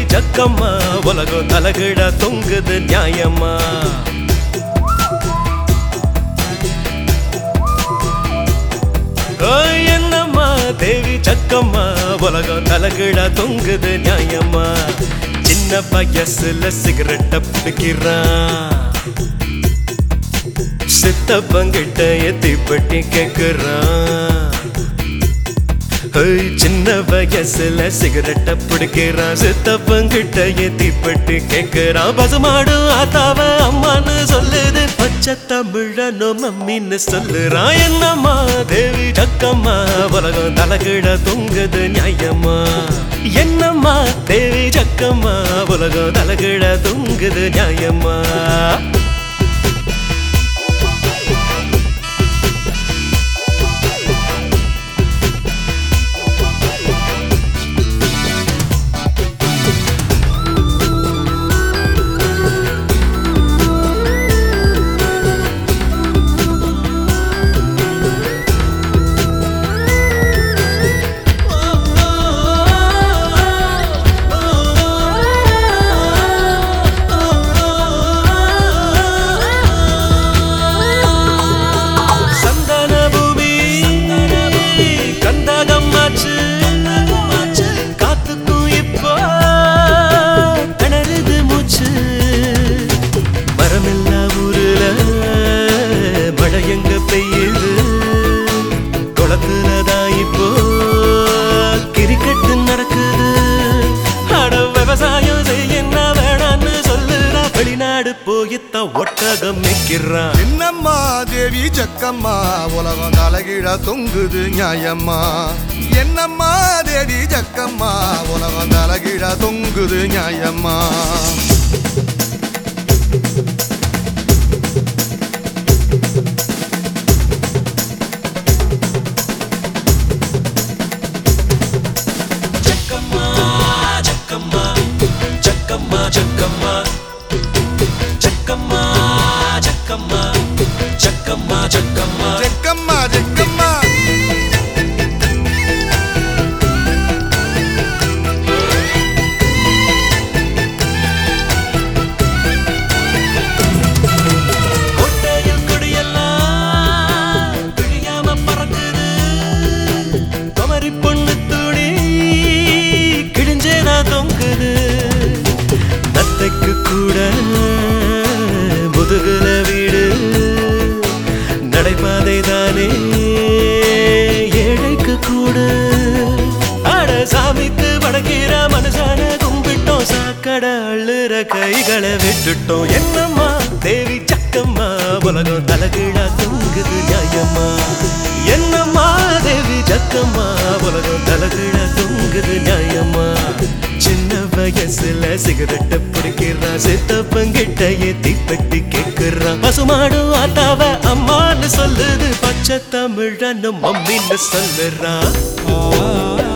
ஜக்கம்மா உலகம் தலகிட தொங்குது நியாயம்மா ஓய், என்னம்மா தேவி சக்கம்மா உலகம் தலகிட தொங்குது நியாயம்மா சின்ன வயசுல சிகரெட்ட பிடிக்கிறான் சித்தப்பங்கிட்ட எத்திப்பட்டி கேக்குறான் ஏய், சின்ன வயசுல சிகரெட்ட பிடிக்கிறான் சித்தப்பங்கிட்ட எத்திப்பட்டு கேக்குறான் பசுமாடு ஆத்தாவ அம்மான்னு சொல்லுது பச்சை தமிழனோ மம்மின்னு சொல்லுறான் என்னம்மா தேவி சக்கம்மா உலகம் தலகிட தொங்குது நியாயம்மா என்னம்மா தேவி சக்கம்மா உலகம் தலகிட தொங்குது நியாயம்மா சந்தன பூமி கந்தகம்மாச்சு காத்துக்கும் இப்போ திணறுது மூச்சு மரமில்லா ஊருல மழை எங்க பெய்யுது குளத்துலதான் இப்போ கிரிக்கெட்டு நடக்குது அட விவசாயம் செய்ய என்ன வேணான்னு சொல்லுறா வெளிநாடு போயித்தான் ஒட்டகம் மிக்கிறான் என்னம்மா தேவி ஜக்கம்மா உலகம் தலைகீழ தொங்குது நியாயம்மா என்னம்மா தேவி ஜக்கம்மா உலகம் தலைகீழ தொங்குது நியாயம்மா ஜக்கம்மா ஜக்கம்மா ஜக்கம்மா ஜக்கம்மா ஜக்கம்மா ஜக்கம்மா ஜக்கம்மா ஜக்கம்மா ஜக்கம்மா ஜக்கம்மா கோட்டையில் கொடியெல்லாம் பிழியாம பறக்குது குமரி பொண்ணு துணி கிழிஞ்சேனா தொங்குது நத்தைக்கு கூட முதுகுல வீடு நடைபாதை தானே ஏழைக்கு கூட அட சாமிக்கு வடக்கிற மனுஷான கும்பிட்டோம் சாக்கட அள்ளுற கைகளை விட்டுட்டோம் என்னம்மா தேவி சக்கம்மா உலகம் தலகிழா தொங்குது நியாயம்மா என்னம்மா தேவி சக்கம்மா உலகம் தலகிழா தொங்குது நியாயம்மா சின்ன வயசுல சிகரெட்ட பிடிக்கிறான் சித்தப்பங்கிட்ட ஏத்தி பெட்டி கேக்குறான் பசுமாடு ஆத்தாவ அம்மான்னு சொல்லுது பச்சை தமிழன்னு மம்மின்னு சொல்லுறான்